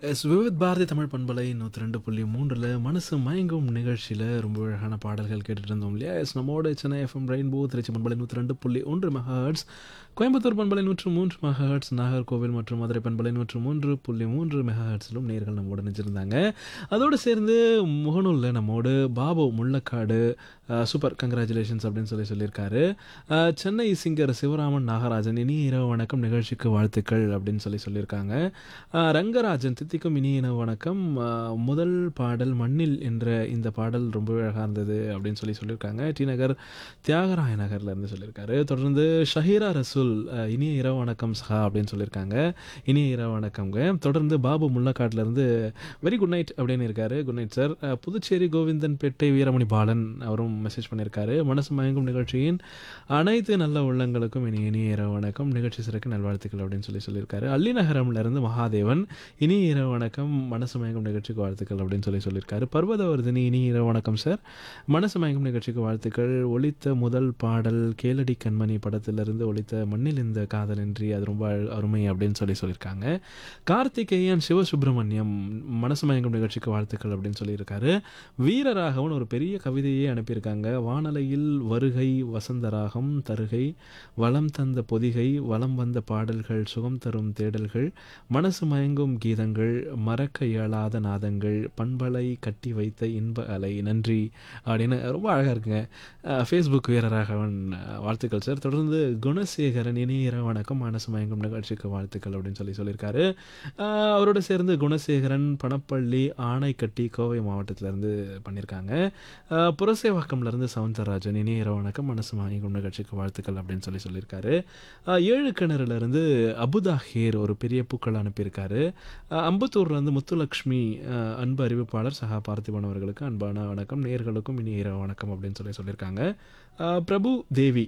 S Vividh Bharathi Tamil பண்பலை நூற்றி ரெண்டு புள்ளி மூன்றில் மனசு மயங்கும் நிகழ்ச்சியில் ரொம்ப அழகான பாடல்கள் கேட்டுட்டு இருந்தோம் இல்லையா எஸ் நம்மோட சென்னை எஃப்எம் ரெயின்போ திருச்சி பண்பலை நூற்றி ரெண்டு புள்ளி ஒன்று மெகாஹர்ட்ஸ் கோயம்புத்தூர் பண்பலை நூற்று மூன்று மெகாஹர்ட்ஸ் நாகர்கோவில் மற்றும் மதுரை பண்பலை நூற்று மூன்று புள்ளி மூன்று மெகாஹர்ட்ஸிலும் நேர்கள் நம்மோட நினைச்சிருந்தாங்க அதோடு சேர்ந்து முகநூலில் நம்மோடு பாபு முள்ளக்காடு அஹ், சூப்பர் கங்க்ராச்சுலேஷன்ஸ் அப்படின்னு சொல்லி சொல்லியிருக்காரு அஹ், சென்னை சிங்கர் சிவராமன் நாகராஜன் இனி இரவு வணக்கம் நிகழ்ச்சிக்கு வாழ்த்துக்கள் அப்படின்னு சொல்லி சொல்லியிருக்காங்க அஹ், ரங்கராஜன் தித்திக்கும் இனிய இரவு வணக்கம் அஹ், முதல் பாடல் மண்ணில் என்ற இந்த பாடல் ரொம்ப அழகாக இருந்தது அப்படின்னு சொல்லி சொல்லியிருக்காங்க டி நகர் தியாகராய நகர்ல இருந்து சொல்லியிருக்காரு தொடர்ந்து ஷஹீரா ரசூல் அஹ், இனிய இரவு வணக்கம் சஹா அப்படின்னு சொல்லியிருக்காங்க இனிய இரவு வணக்கம்ங்க தொடர்ந்து பாபு முள்ளக்காட்டுல இருந்து வெரி குட் நைட் அப்படின்னு இருக்காரு good night sir Puducherry Govindanpettai Veeramani Balan அவரும் மெசேஜ் பண்ணியிருக்காரு மனசு மயங்கும் நிகழ்ச்சியின் அனைத்து நல்ல உள்ளங்களுக்கும் இனி இனிய இரவு வணக்கம் நிகழ்ச்சி சிறக்க நல்வாழ்த்துக்கள் அப்படின்னு சொல்லி சொல்லியிருக்காரு அள்ளிநகரம்ல இருந்து மகாதேவன் இனி இரவு வணக்கம் மனசு மயங்கும் நிகழ்ச்சிக்கு வாழ்த்துக்கள் அப்படின்னு சொல்லி சொல்லியிருக்காரு பர்வதவர்தினி இனி இரவு வணக்கம் சார் மனசு மயங்கும் நிகழ்ச்சிக்கு வாழ்த்துக்கள் ஒலித்த முதல் பாடல் கேளடி கண்மணி படத்திலிருந்து ஒலித்த மண்ணில் இந்த காதலின்றி அது ரொம்ப அழ- அருமை அப்படின்னு சொல்லி சொல்லியிருக்காங்க கார்த்திகேயன் சிவசுப்பிரமணியம் மனசு மயங்கும் நிகழ்ச்சிக்கு வாழ்த்துக்கள் அப்படின்னு சொல்லியிருக்காரு வீரராகவன் ஒரு பெரிய கவிதையே அனுப்பியிருக்காங்க வானலையில் வருகை வசந்தராகம் தருகை வளம் தந்த பொதிகை வளம் வந்த பாடல்கள் சுகம் தரும் தேடல்கள் மனசு மயங்கும் கீதங்கள் மறக்க இயலாத நாதங்கள் பண்பலை கட்டி வைத்த இன்ப அலை நன்றி அப்படின்னு ரொம்ப அழகாக இருக்குங்க ஃபேஸ்புக் வீரராகவன் அஹ், வாழ்த்துக்கள் சார் தொடர்ந்து குணசேகரன் இனிய வணக்கம் மனசு மயங்கும் நிகழ்ச்சிக்கு வாழ்த்துக்கள் அப்படின்னு சொல்லி சொல்லியிருக்காரு அஹ், அவரோட சேர்ந்து குணசேகரன் பணப்பள்ளி ஆனைக்கட்டி கோவை மாவட்டத்திலேருந்து பண்ணியிருக்காங்க அஹ், புரசேவாக்கம்லேருந்து சவுந்தரராஜன் இனிய இரவு வணக்கம் மனசு மயங்கும் நிகழ்ச்சிக்கு வாழ்த்துக்கள் அப்படின்னு சொல்லி சொல்லியிருக்காரு அஹ், ஏழு கிணறுலேருந்து அபுதாஹீர் ஒரு பெரிய பூக்கள் அனுப்பியிருக்காரு அஹ், அம்பத்தூர்லேருந்து முத்துலக்ஷ்மி அஹ், அன்பு அறிவிப்பாளர் சகா பார்த்திபன் அவர்களுக்கு அன்பான வணக்கம் நேர்களுக்கும் இனி இரவு வணக்கம் அப்படின்னு சொல்லி சொல்லியிருக்காங்க அஹ், பிரபு தேவி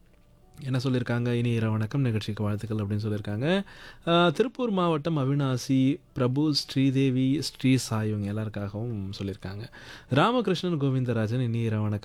என்ன சொல்லியிருக்காங்க இனி இரவு வணக்கம் நிகழ்ச்சிக்கு வாழ்த்துக்கள் அப்படின்னு சொல்லியிருக்காங்க அஹ், திருப்பூர் மாவட்டம் அவினாசி பிரபு ஸ்ரீதேவி ஸ்ரீ சாய் இவங்க எல்லாருக்காகவும் சொல்லியிருக்காங்க ராமகிருஷ்ணன் கோவிந்தராஜன் இனி இரவு வணக்கம்